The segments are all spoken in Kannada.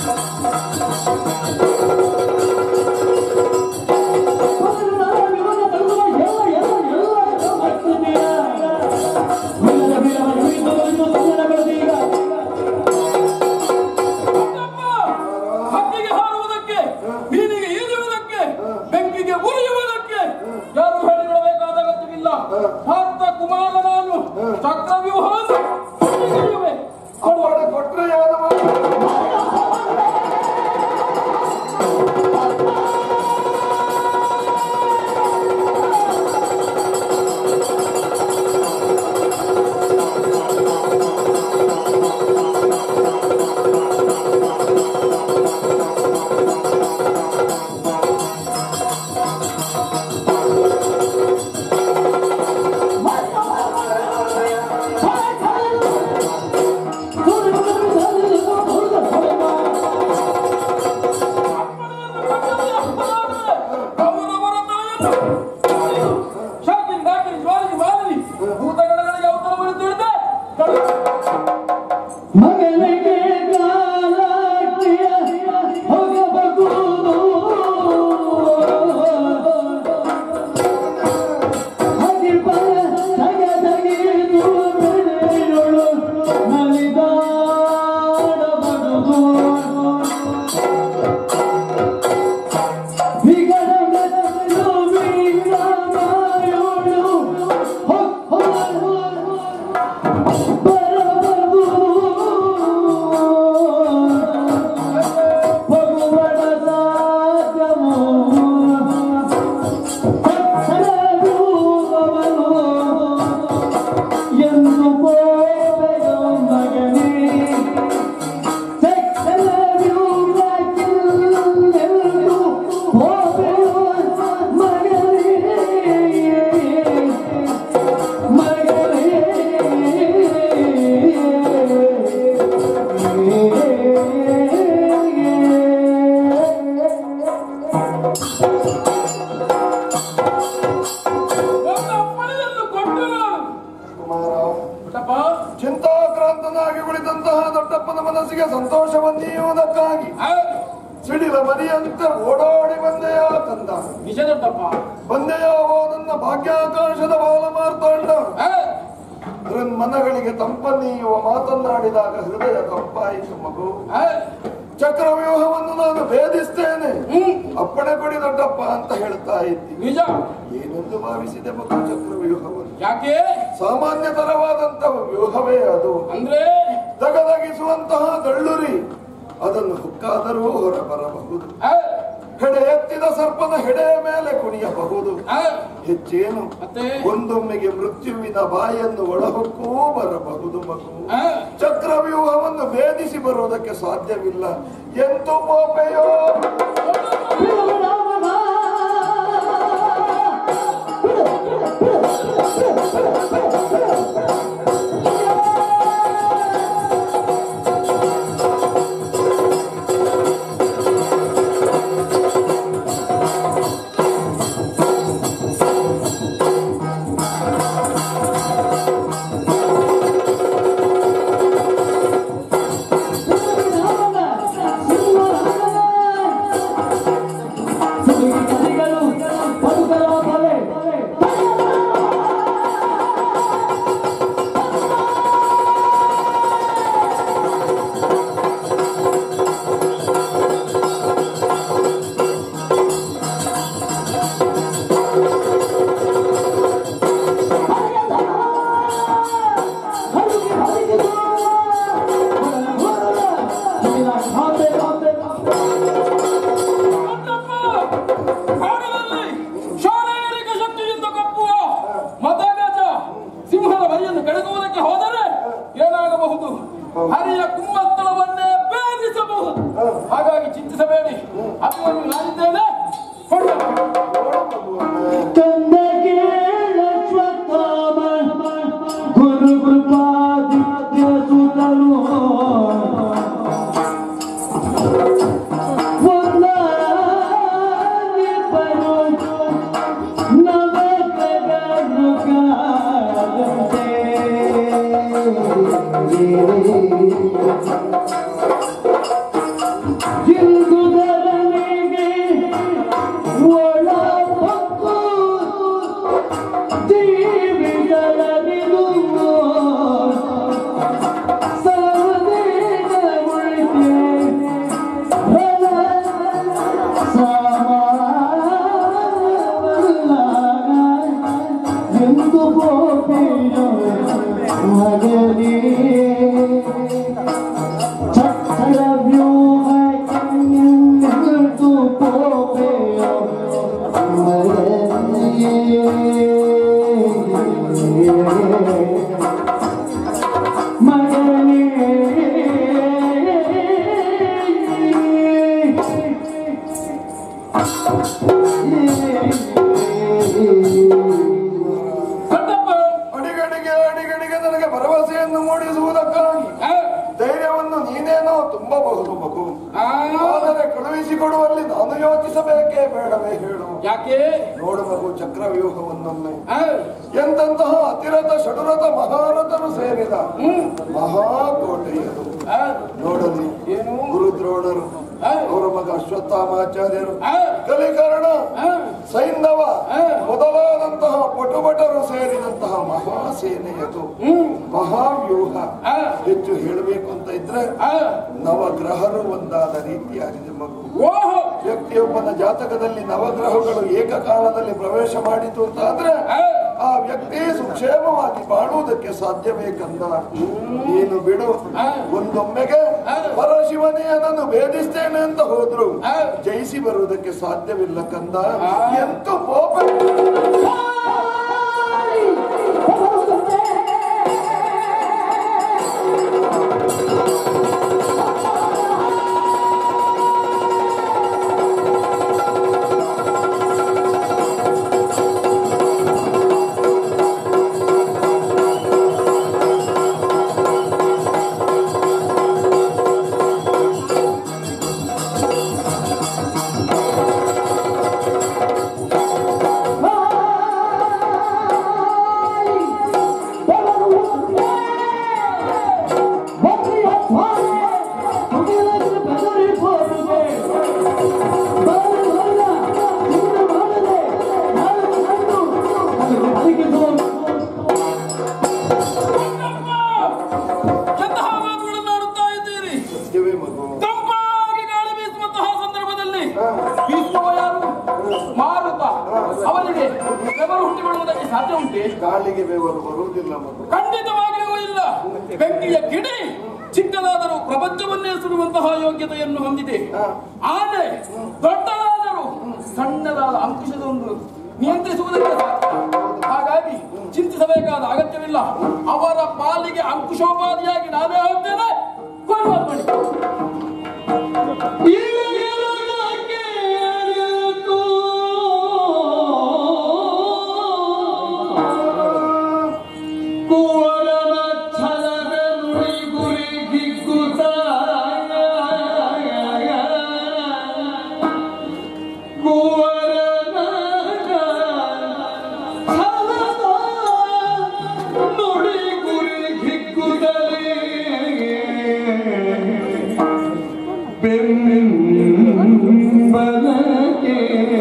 ಅಪ್ಪ, ಹಕ್ಕಿಗೆ ಹಾರುವುದಕ್ಕೆ ಮೀನಿಗೆ ಈಜುವುದಕ್ಕೆ ಬೆಂಕಿಗೆ ಉರಿಯುವುದಕ್ಕೆ ಯಾರು ಹೇಳಿಕೊಳ್ಳಬೇಕಾದ ಅಗತ್ಯವಿಲ್ಲ ಭಾರತ ಕುಮಾರ ನಾನು ಚಕ್ರವ್ಯೂಹವನ್ನು ಹಿಡಿಯುವೆ. ಅವಳ ಕೊಟ್ರೆ ಯಾರು ಕೌರವರ ತಾಯಿಯನ್ನು ಹಿಡಿದು ಶಾಕಿನಿ, ಡಾಕಿನಿ, ಜ್ವಾಲಿನಿ, ಮಾಲಿನಿ, ಭೂತಗಣಗಳಿಗೆ ಉತ್ತರವನ್ನು ತಿಳಿದೆ ಮಗನಿಗೆ ಕಾಲಾಟಿಯ ಹೋಗಬಹುದು ಹದಿಪರ ತಗದಗಿದು ಬೆಳೆಯುಳು ನಲಿದಾಡಬಡುದು ವಿಗಡಗಡಲು ವೀರಮಾಯುಳು ಹೊ ಹೊ ಮಗನೇ ಒಂದು ಅಪ್ಪಣೆಯನ್ನು ಕೊಟ್ಟು ನಾನು ಕುಮಾರ ಪುಟ್ಟಪ್ಪ, ಚಿಂತಾಕ್ರಾಂತನಾಗಿ ಉಳಿದಂತಹ ದೊಡ್ಡಪ್ಪನ ಮನಸ್ಸಿಗೆ ಸಂತೋಷವನ್ನೀಯುವುದಕ್ಕಾಗಿ ಆ, ಸಿಡಿಲ ಮರಿಯಂತೆ ಓಡೋಡಿ ಬಂದೆಯ ಕಂದ ನಿಜ ದೊಡ್ಡಪ್ಪ ಬಂದೆಯಾವೋ ನನ್ನ ಭಾಗ್ಯಾಕಾಶದ ಬಾಲ ಮಾರ್ತಾಂಡ ಆ, ಮನಗಳಿಗೆ ತಂಪನ್ನೀಯುವ ಮಾತನ್ನಾಡಿದಾಗ ಹೃದಯ ತಂಪಾಯಿತು ಮಗು ಆ, ಚಕ್ರವ್ಯೂಹವನ್ನು ನಾನು ಭೇದಿಸ್ತೇನೆ ಹ್ಮ್, ಅಪ್ಪಣೆ ಕೊಡಿ ದೊಡ್ಡಪ್ಪ ಅಂತ ಹೇಳ್ತಾ ಇದ್ದಿ ನಿಜ ಏನೆಂದು ಭಾವಿಸಿದೆ ಮಗು ಚಕ್ರವ್ಯೂಹವನ್ನು ಯಾಕೆ ಸಾಮಾನ್ಯ ತರವಾದಂತಹ ವ್ಯೂಹವೇ ಅದು ಅಂದ್ರೆ ತಗದಗಿಸುವಂತಹ ದಳ್ಳುರಿ ಅದನ್ನು ಹುಕ್ಕಾದರೂ ಹೊರ ಬರಬಹುದು ಆ, ಹೆಡೆ ಎತ್ತಿದ ಸರ್ಪದ ಹೆಡೆಯ ಮೇಲೆ ಕುಣಿಯಬಹುದು ಆ, ಹೆಚ್ಚೇನು ಮತ್ತೆ ಒಂದೊಮ್ಮೆಗೆ ಮೃತ್ಯುವಿನ ಬಾಯನ್ನು ಒಳಹೊಕ್ಕೂ ಬರಬಹುದು ಮಗು ಆ, ಚಕ್ರವ್ಯೂಹವನ್ನು ಭೇದಿಸಿ ಬರುವುದಕ್ಕೆ ಸಾಧ್ಯವಿಲ್ಲ ಎಂತು ಪೋಪೆಯೋ ದೊಡ್ಡಪ್ಪ, ಕಾಡಿನಲ್ಲಿ ಶಾರೀರಿಕ ಶಕ್ತಿಯಿಂದ ಕಪ್ಪುವ ಮದಗಜ ಸಿಂಹದ ಮರಿಯನ್ನು ಕೆಳಗುವುದಕ್ಕೆ ಹೋದರೆ ಏನಾಗಬಹುದು ಹರಿಯ ಕುಂಭಸ್ಥಳವನ್ನೇ ಭೇದಿಸಬಹುದು ಹಾಗಾಗಿ ಚಿಂತಿಸಬೇಡಿ ಅದನ್ನು ನಾನಿದ್ದೇನೆ ಹೊರಡ. ಗುರು ಕೃಪಾದಿತ್ಯ ಸುತನು ನಮಕ ಕಟ್ಟಪ್ಪ ಅಡಿಗಡಿಗೆ ಅಡಿಗಡಿಗೆ ನನಗೆ ಭರವಸೆಯನ್ನು ಮೂಡಿಸುವುದಕ್ಕಾಗಿ ಆ, ಧೈರ್ಯವನ್ನು ನೀನೇನೋ ತುಂಬಬಹುದು ಮಗು ಆ, ಆದರೆ ಕಳುಹಿಸಿಕೊಡುವಲ್ಲಿ ನಾನು ಯೋಚಿಸಬೇಕೇ ಬೇಡವೇ ಹೇಳು ಯಾಕೆ ನೋಡು ಮಗು ಚಕ್ರವ್ಯೂಹವನ್ನೊಮ್ಮೆ ಆ, ಎಂತಹ ಅತಿರಥ ಷಡುರಥ ಮಹಾರಥರು ಸೇರಿದ ಹ್ಮ್ ಮಹಾಕೋಟೆಯದು ಆ, ನೋಡಲಿ ಏನು ಗುರುದ್ರೋಣರು ಆ, ಅವರ ಮಗ ಅಶ್ವತ್ಥಾಮಾಚಾರ್ಯರು ಆ, ಕಲಿಕರ್ಣ ಆ, ಸೈಂಧವ ಆ. ಮೊದಲಾದಂತಹ ಪಟುಭಟರು ಸೇರಿದಂತಹ ಮಹಾಸೇನೆಯದು ಹ್ಮ್ ಮಹಾವ್ಯೂಹ ಆ, ಹೆಚ್ಚು ಹೇಳಬೇಕು ಅಂತ ಇದ್ರೆ ಆ, ನವಗ್ರಹರು ಒಂದಾದ ರೀತಿಯಾಗಿದೆ ಮಗು ಓಹೋ ವ್ಯಕ್ತಿಯೊಬ್ಬನ ಜಾತಕದಲ್ಲಿ ನವಗ್ರಹಗಳು ಏಕಕಾಲದಲ್ಲಿ ಪ್ರವೇಶ ಮಾಡಿತು ಅಂತ ಆದ್ರೆ ಆ, ಆ ವ್ಯಕ್ತಿ ಸುಕ್ಷೇಮವಾಗಿ ಬಾಳುವುದಕ್ಕೆ ಸಾಧ್ಯವೇ ಕಂದ ನೀನು ಬಿಡು ಆ. ಒಂದೊಮ್ಮೆಗೆ ಆ. ಪರಶಿವನೇ ನನ್ನನ್ನು ಭೇದಿಸ್ತೇನೆ ಅಂತ ಹೋದ್ರು ಆ. ಜಯಿಸಿ ಬರುವುದಕ್ಕೆ ಸಾಧ್ಯವಿಲ್ಲ ಕಂದ ಆ. ಎಂತ ಕೋಪ ಎಂತಹ ಮಾತುಗಳನ್ನು ಆಡುತ್ತಾ ಇದ್ದೀರಿ ಸತ್ಯವೇ ಮಗು ತಂಪಾಗಿ ಗಾಳಿ ಬೀಸುವಂತಹ ಸಂದರ್ಭದಲ್ಲಿ ಬೀಸುವ ಯಾರು ಮಾರುತ ಅವನಿಗೆ ಬೆವರು ಹುಟ್ಟಿ ಬಿಡುವುದಕ್ಕೆ ಸಾಧ್ಯ ಉಂಟೆ ಗಾಳಿಗೆ ಬೆವರು ಬರುವುದಿಲ್ಲ ಮಗು ಖಂಡಿತವಾಗಿಯೂ ಇಲ್ಲ ಬೆಂಕಿಯ ಗಿಡಿ ಚಿಕ್ಕದಾದರೂ ಪ್ರಪಂಚವನ್ನೇ ಸುಡುವಂತಹ ಯೋಗ್ಯತೆಯನ್ನು ಹೊಂದಿದೆ ಆನೆ ದೊಡ್ಡದಾದರೂ ಸಣ್ಣದಾದ ಅಂಕುಶದೊಂದು ನಿಯಂತ್ರಿಸುವುದಕ್ಕೆ ಸಾಧ್ಯ ಹಾಗಾಗಿ ಚಿಂತಿಸಬೇಕಾದ ಅಗತ್ಯವಿಲ್ಲ ಅವರ ಪಾಲಿಗೆ ಅಂಕುಶೋಪಾದಿಯಾಗಿ ನಾನೇ ಹೋಗ್ತೇನೆ ಕೊಡುವ ಬಳಿ ಕುವರನ ಛಲದ ನುಡಿ ಗುರಿ ಗಿಗ್ಗುತ್ತ ಕುವರನ ಛಲದ ನುಡಿ ಗುರಿ ಗಿಗ್ಗುತ್ತಲೇ ಬೆಂಬಲಕ್ಕೆ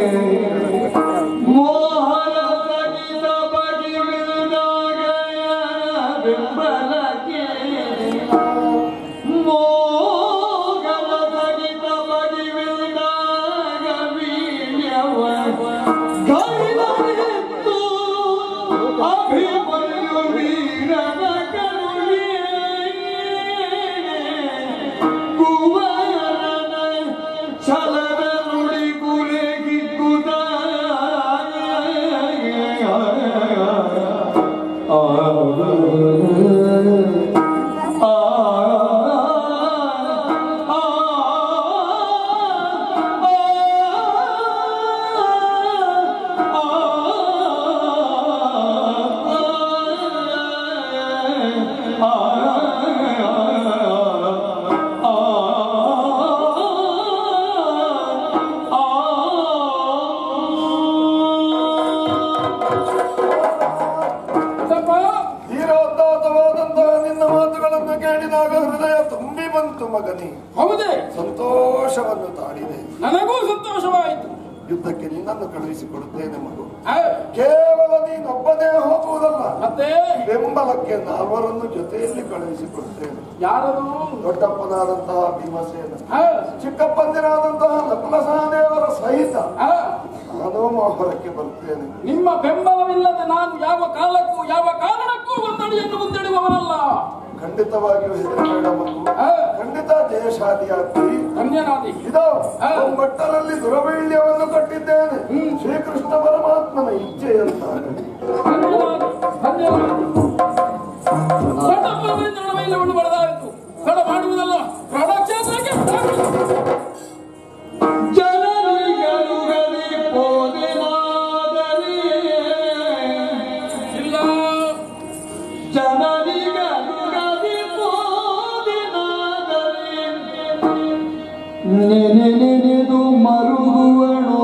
ಮೋಹನ ಸಗಿತ ಬಗಿವಿಲ್ದಾಗ ಬೆಂಬಲಕ್ಕೆ ಮೋಹನ ಸಗಿತ ಬಗಿವಿಲ್ದಾಗ ವೀರ್ಯವ ಕೈಲರಿತ್ತು ಅಭಿಮನ್ಯು ವೀರನ ಕರುಣೆ ಕುವರನ ಛಲದ ನುಡಿ ಗುರೆಗಿಗುದ ಸ್ವಲ್ಪ ಧೀರೋದ್ದಾತವಾದಂತಹ ನಿನ್ನ ಮಾತುಗಳನ್ನು ಕೇಳಿದಾಗ ಹೃದಯ ತುಂಬಿ ಬಂತು ಮಗನಿ ಹೌದೇ ಸಂತೋಷವನ್ನು ತಾಳಿದೆ ನನಗೂ ಸಂತೋಷವಾಯಿತು ಯುದ್ಧಕ್ಕೆ ನಿನ್ನನ್ನು ಕಳುಹಿಸಿಕೊಡುತ್ತೇನೆ ಮಗು ಆ, ಕೇವಲ ನೀನೊಬ್ಬನೇ ಹೋಗುವುದಲ್ಲ ಮತ್ತೆ ಬೆಂಬಲಕ್ಕೆ ನಾಲ್ವರನ್ನು ಜೊತೆಯಲ್ಲಿ ಕಳುಹಿಸಿಕೊಡುತ್ತೇನೆ ಯಾರದು ದೊಡ್ಡಪ್ಪನಾದಂತಹ ಭೀಮಸೇನ ಆ, ಚಿಕ್ಕಪ್ಪಂದಿರಾದಂತಹ ನಕುಲಸಹದೇವರ ಸಹಿತ ಆ, ನಾನು ಮೋಹರಕ್ಕೆ ಬರುತ್ತೇನೆ ನಿಮ್ಮ ಬೆಂಬಲವಿಲ್ಲದೆ ನಾನು ಯಾವ ಕಾಲಕ್ಕೂ ಯಾವ ಕಾರಣಕ್ಕೂ ಒಂದಡಿಯನ್ನು ಮುಂದಿಡುವವನಲ್ಲ ಖಂಡಿತವಾಗಿಯೂ ಹೆದರಬೇಡ ಮಗು ಆ, ಖಂಡಿತ ಜಯಶಾಲಿಯಾಗ್ತಿ ಧನ್ಯನಾದಿ ಇದೋ ಆ. ಮಟ್ಟದಲ್ಲಿ ದುರವೈಲ್ಯವನ್ನು ಕಟ್ಟಿದ್ದೇನೆ ಶ್ರೀಕೃಷ್ಣ ಪರಮಾತ್ಮನ ಇಚ್ಛೆಯಂತಾಗಲಿ ಧನ್ಯನಾದಿ ಧನ್ಯನಾದಿ ದೊಡ್ಡಪ್ಪನವರಿಂದ ನಡವೈಲವನ್ನು ಬಡದಾಯಿತು ತಡ ಮಾಡುವುದಲ್ಲ ರಣಕ್ಷೇತ್ರಕ್ಕೆ ಜನರಿಗನುಗಲಿ ನೆನೆ ನೆನೆದು ಮರುಗುವಳೋ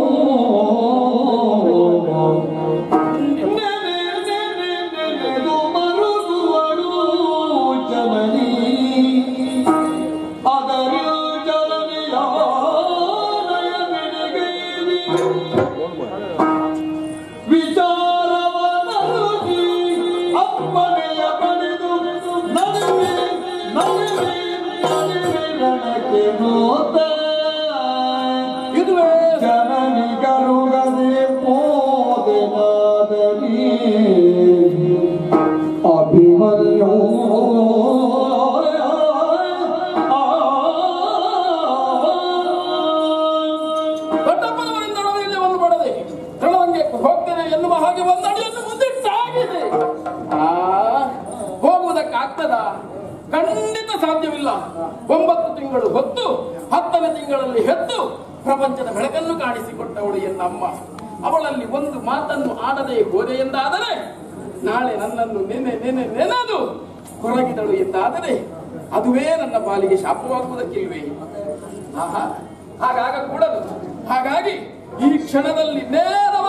ನೆನೆ ನೆನೆ ನೆನೆದು ಮರುಗುವಳು ಜನನಿ ಅದರಿಯು ಜನನಿಯ ನಯನೆಡೆಗೈದಿ ವಿಚಾರವನರುಗಿ ಅಪ್ಪನೆಯ ಪಡೆದು ನಡುವೆ ನಡುವೆ ನಡುವೆ ರಣಕ್ಕೆ ನೋತ ಇದುವೇ ಜನನಿ ಕರುಗದೆ ಪೋದೆನಾದನಿ ಅಭಿಮನ್ಯೋ ದೊಡ್ಡಪ್ಪನವರಿಂದ ಇಲ್ಲಿ ಒಂದು ಪಡದೆ ತಳವಂಗೆ ಹೋಗ್ತೇನೆ ಎನ್ನುವ ಹಾಗೆ ಒಂದು ಅಡಿಯನ್ನು ಮುಂದಿಟ್ಟಾಗಿದೆ ಆ ಹೋಗುವುದಕ್ಕಾಗ್ತದ ಖಂಡಿತ ಸಾಧ್ಯವಿಲ್ಲ ಒಂಬತ್ತು ತಿಂಗಳು ಹೊತ್ತು ಹತ್ತನೇ ತಿಂಗಳಲ್ಲಿ ಹೆತ್ತು ಪ್ರಪಂಚದ ಬೆಳಕನ್ನು ಕಾಣಿಸಿಕೊಟ್ಟವಳು ಎನ್ನಮ್ಮ ಅವಳಲ್ಲಿ ಒಂದು ಮಾತನ್ನು ಆಡದೆ ಹೋದೆ ಎಂದಾದರೆ ನಾಳೆ ನನ್ನನ್ನು ನೆನೆ ನೆನೆ ನೆನೆದು ಹೊರಗಿದಳು ಎಂದಾದರೆ ಅದುವೇ ನನ್ನ ಪಾಲಿಗೆ ಶಾಪವಾಗುವುದಕ್ಕಿಲ್ವೇ ಆಹಾ ಹಾಗಾಗ ಕೂಡದು ಹಾಗಾಗಿ ಈ ಕ್ಷಣದಲ್ಲಿ ನೇರವಾಗಿ